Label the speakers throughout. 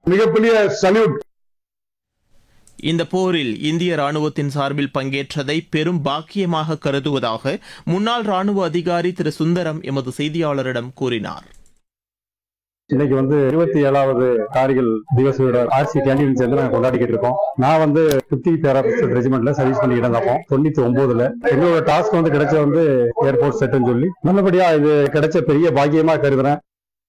Speaker 1: மிகப்பெரிய சல்யூட்
Speaker 2: இந்த போரில் இந்திய ராணுவத்தின் சார்பில் பங்கேற்றதை பெரும் பாக்கியமாக கருதுவதாக முன்னாள் ராணுவ அதிகாரி திரு சுந்தரம் எமது செய்தியாளரிடம் கூறினார்
Speaker 1: இன்னைக்கு வந்து இருபத்தி ஏழாவது கார்கில் திவசோட ஆர்சி கேண்டீன் சேர்ந்து நாங்க கொண்டாடிக்கிட்டு இருக்கோம் நான் வந்து பிப்டி பேராபிஸ்டல் ரெஜிமெண்ட்ல சர்வீஸ் பண்ணிக்கிட்டு இருந்தப்போ தொண்ணூத்தி ஒன்பதுல எங்களோட டாஸ்க் வந்து கிடைச்ச வந்து ஏர்போர்ட் செட்னு சொல்லி நல்லபடியா இது கிடைச்ச பெரிய பாக்கியமா கருதுறேன்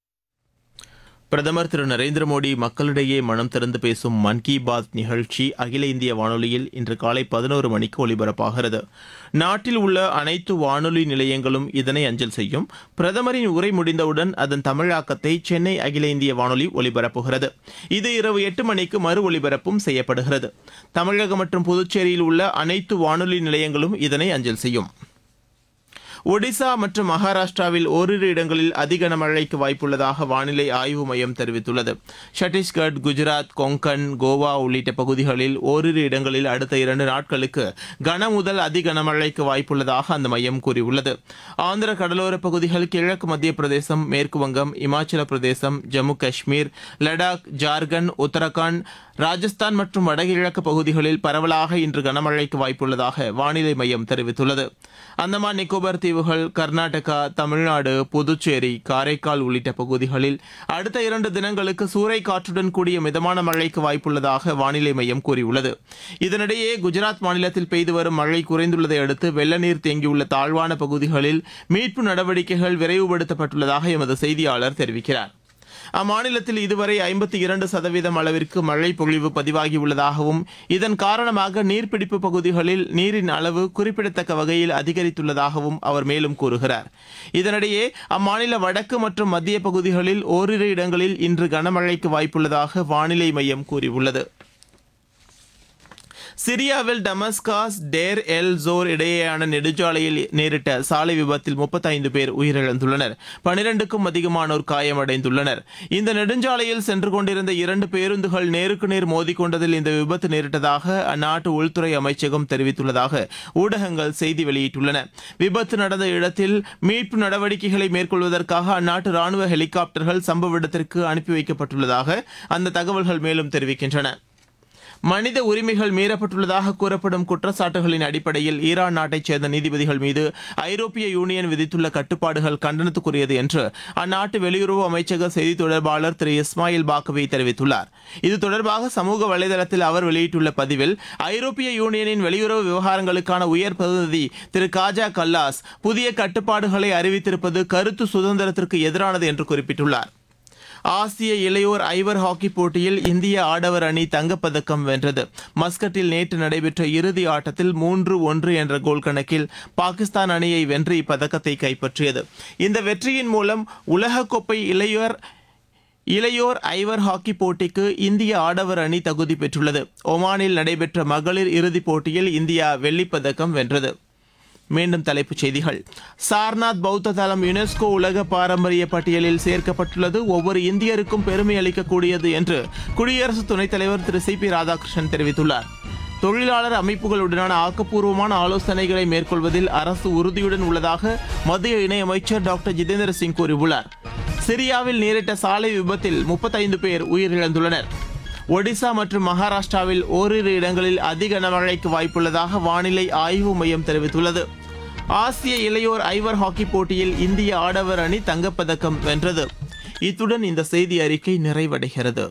Speaker 2: பிரதமர் திரு நரேந்திர மோடி மக்களிடையே மனம் திறந்து பேசும் மன் கி பாத் நிகழ்ச்சி அகில இந்திய வானொலியில் இன்று காலை பதினோரு மணிக்கு ஒலிபரப்பாகிறது நாட்டில் உள்ள அனைத்து வானொலி நிலையங்களும் இதனை அஞ்சல் செய்யும் பிரதமரின் உரை முடிந்தவுடன் அதன் தமிழாக்கத்தை சென்னை அகில இந்திய வானொலி ஒலிபரப்புகிறது இது இரவு எட்டு மணிக்கு மறு ஒலிபரப்பும் செய்யப்படுகிறது தமிழகம் மற்றும் புதுச்சேரியில் உள்ள அனைத்து வானொலி நிலையங்களும் இதனை அஞ்சல் செய்யும் ஒடிசா மற்றும் மகாராஷ்டிராவில் ஓரிரு இடங்களில் அதிக கனமழைக்கு வாய்ப்புள்ளதாக வானிலை ஆய்வு மையம் தெரிவித்துள்ளது சத்தீஸ்கர் குஜராத் கொங்கன் கோவா உள்ளிட்ட பகுதிகளில் ஓரிரு இடங்களில் அடுத்த இரண்டு நாட்களுக்கு கன முதல் அதி கனமழைக்கு வாய்ப்புள்ளதாக அந்த மையம் கூறியுள்ளது ஆந்திர கடலோர பகுதிகள் கிழக்கு மத்திய பிரதேசம் மேற்கு வங்கம் இமாச்சல பிரதேசம் ஜம்மு காஷ்மீர் லடாக் ஜார்க்கண்ட் உத்தரகாண்ட் ராஜஸ்தான் மற்றும் வடகிழக்கு பகுதிகளில் பரவலாக இன்று கனமழைக்கு வாய்ப்புள்ளதாக வானிலை மையம் தெரிவித்துள்ளது அந்தமான் நிக்கோபார் தீவுகள் கர்நாடகா தமிழ்நாடு புதுச்சேரி காரைக்கால் உள்ளிட்ட பகுதிகளில் அடுத்த இரண்டு தினங்களுக்கு சூறை காற்றுடன் கூடிய மிதமான மழைக்கு வாய்ப்புள்ளதாக வானிலை மையம் கூறியுள்ளது இதனிடையே குஜராத் மாநிலத்தில் பெய்து வரும் மழை குறைந்துள்ளதை அடுத்து வெள்ள நீர் தேங்கியுள்ள தாழ்வான பகுதிகளில் மீட்பு நடவடிக்கைகள் விரைவுபடுத்தப்பட்டுள்ளதாக எமது செய்தியாளர் தெரிவிக்கிறார் அம்மாநிலத்தில் இதுவரை ஐம்பத்தி இரண்டு சதவீதம் அளவிற்கு மழை பொழிவு பதிவாகியுள்ளதாகவும் இதன் காரணமாக நீர்பிடிப்பு பகுதிகளில் நீரின் அளவு குறிப்பிடத்தக்க வகையில் அதிகரித்துள்ளதாகவும் அவர் மேலும் கூறுகிறார் இதனிடையே அம்மாநில வடக்கு மற்றும் மத்திய பகுதிகளில் ஓரிரு இடங்களில் இன்று கனமழைக்கு வாய்ப்புள்ளதாக வானிலை மையம் கூறியுள்ளது சிரியாவில் டமஸ்காஸ் டேர் எல் ஜோர் இடையேயான நெடுஞ்சாலையில் நேரிட்ட சாலை விபத்தில் முப்பத்தைந்து பேர் உயிரிழந்துள்ளனர் பனிரெண்டுக்கும் அதிகமானோர் காயமடைந்துள்ளனர் இந்த நெடுஞ்சாலையில் சென்று கொண்டிருந்த இரண்டு பேருந்துகள் நேருக்கு நேர் மோதிக்கொண்டதில் இந்த விபத்து நேரிட்டதாக அந்நாட்டு உள்துறை அமைச்சகம் தெரிவித்துள்ளதாக ஊடகங்கள் செய்தி வெளியிட்டுள்ளன விபத்து நடந்த இடத்தில் மீட்பு நடவடிக்கைகளை மேற்கொள்வதற்காக அந்நாட்டு ராணுவ ஹெலிகாப்டர்கள் சம்பவ இடத்திற்கு அனுப்பி வைக்கப்பட்டுள்ளதாக அந்த தகவல்கள் மேலும் தெரிவிக்கின்றன மனித உரிமைகள் மீறப்பட்டுள்ளதாக கூறப்படும் குற்றச்சாட்டுகளின் அடிப்படையில் ஈரான் நாட்டைச் சேர்ந்த நீதிபதிகள் மீது ஐரோப்பிய யூனியன் விதித்துள்ள கட்டுப்பாடுகள் கண்டனத்துக்குரியது என்று அந்நாட்டு வெளியுறவு அமைச்சக செய்தி தொடர்பாளர் திரு இஸ்மாயில் பாக்கவி தெரிவித்துள்ளார் இது தொடர்பாக சமூக வலைதளத்தில் அவர் வெளியிட்டுள்ள பதிவில் ஐரோப்பிய யூனியனின் வெளியுறவு விவகாரங்களுக்கான உயர் பிரதிநிதி திரு காஜா கல்லாஸ் புதிய கட்டுப்பாடுகளை அறிவித்திருப்பது கருத்து சுதந்திரத்திற்கு எதிரானது என்று குறிப்பிட்டுள்ளார் ஆசிய இளையோர் ஐவர் ஹாக்கி போட்டியில் இந்திய ஆடவர் அணி தங்கப்பதக்கம் வென்றது மஸ்கட்டில் நேற்று நடைபெற்ற இறுதி ஆட்டத்தில் மூன்று ஒன்று என்ற கோல் கணக்கில் பாகிஸ்தான் அணியை வென்று இப்பதக்கத்தை கைப்பற்றியது இந்த வெற்றியின் மூலம் உலகக்கோப்பை இளையோர் இளையோர் ஐவர் ஹாக்கி போட்டிக்கு இந்திய ஆடவர் அணி தகுதி பெற்றுள்ளது ஒமானில் நடைபெற்ற மகளிர் இறுதிப் போட்டியில் இந்தியா வெள்ளிப்பதக்கம் வென்றது மீண்டும் தலைப்புச் செய்திகள் சார்நாத் பௌத்த தலம் யுனெஸ்கோ உலக பாரம்பரிய பட்டியலில் சேர்க்கப்பட்டுள்ளது ஒவ்வொரு இந்தியருக்கும் பெருமை அளிக்கக்கூடியது என்று குடியரசு துணைத் தலைவர் திரு சி பி ராதாகிருஷ்ணன் தெரிவித்துள்ளார் தொழிலாளர் அமைப்புகளுடனான ஆக்கப்பூர்வமான ஆலோசனைகளை மேற்கொள்வதில் அரசு உறுதியுடன் உள்ளதாக மத்திய இணையமைச்சர் டாக்டர் ஜிதேந்திர சிங் கூறியுள்ளார் சிரியாவில் நேரிட்ட சாலை விபத்தில் முப்பத்தைந்து பேர் உயிரிழந்துள்ளனர் ஒடிசா மற்றும் மகாராஷ்டிராவில் ஓரிரு இடங்களில் அதிக கனமழைக்கு வாய்ப்புள்ளதாக வானிலை ஆய்வு மையம் தெரிவித்துள்ளது ஆசிய இளையோர் ஐவர் ஹாக்கி போட்டியில் இந்திய ஆடவர் அணி தங்கப்பதக்கம் வென்றது இத்துடன் இந்த செய்தி அறிக்கை நிறைவடைகிறது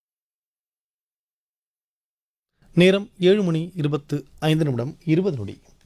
Speaker 3: நேரம் ஏழு மணி இருபத்து ஐந்து நிமிடம் இருபது நொடி